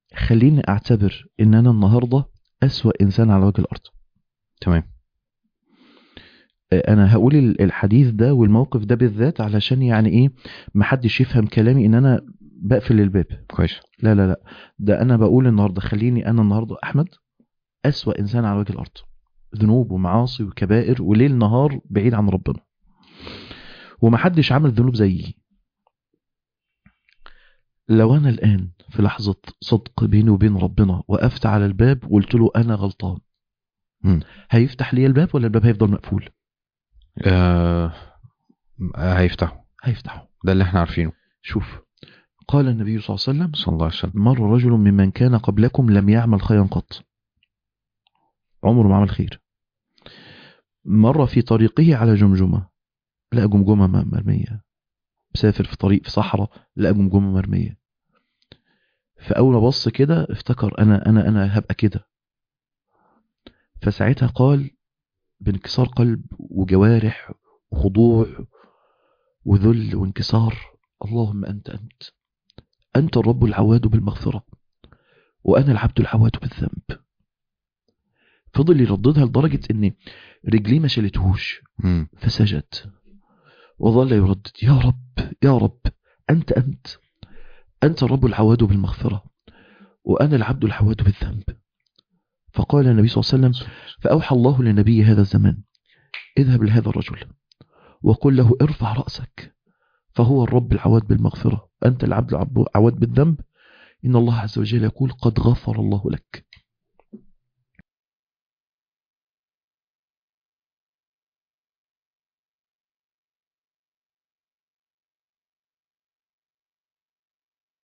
خليني اعتبر ان انا النهارده اسوأ انسان على وجه الارض تمام آه، انا هقول ال- الحديث ده والموقف ده بالذات علشان يعني ايه محدش يفهم كلامي ان انا بقفل الباب كويس لا لا لا ده انا بقول النهارده خليني انا النهارده احمد اسوأ انسان على وجه الارض ذنوب ومعاصي وكبائر وليل نهار بعيد عن ربنا ومحدش عمل ذنوب زيي لو انا الان في لحظه صدق بيني وبين ربنا وقفت على الباب وقلت له انا غلطان مم. هيفتح لي الباب ولا الباب هيفضل مقفول آه هيفتحوا هيفتحه ده اللي احنا عارفينه شوف قال النبي صلى الله عليه وسلم صلى الله عليه وسلم مر رجل ممن كان قبلكم لم يعمل خيرا قط عمره ما عمل خير مر في طريقه على جمجمة لقى جمجمة م- مرمية مسافر في طريق في صحراء لقى جمجمة مرمية فأول ما بص كده افتكر أنا أنا أنا هبقى كده فساعتها قال بانكسار قلب وجوارح وخضوع وذل وانكسار اللهم أنت أنت أنت الرب العواد بالمغفرة وأنا العبد العواد بالذنب فضل يرددها لدرجة إن رجليه ما شالتهوش مم. فسجد وظل يردد يا رب يا رب أنت أنت أنت الرب العواد بالمغفرة وأنا العبد العواد بالذنب فقال النبي صلى الله عليه وسلم فأوحى الله لنبي هذا الزمان اذهب لهذا الرجل وقل له ارفع رأسك فهو الرب العواد بالمغفرة أنت العبد العواد بالذنب إن الله عز وجل يقول قد غفر الله لك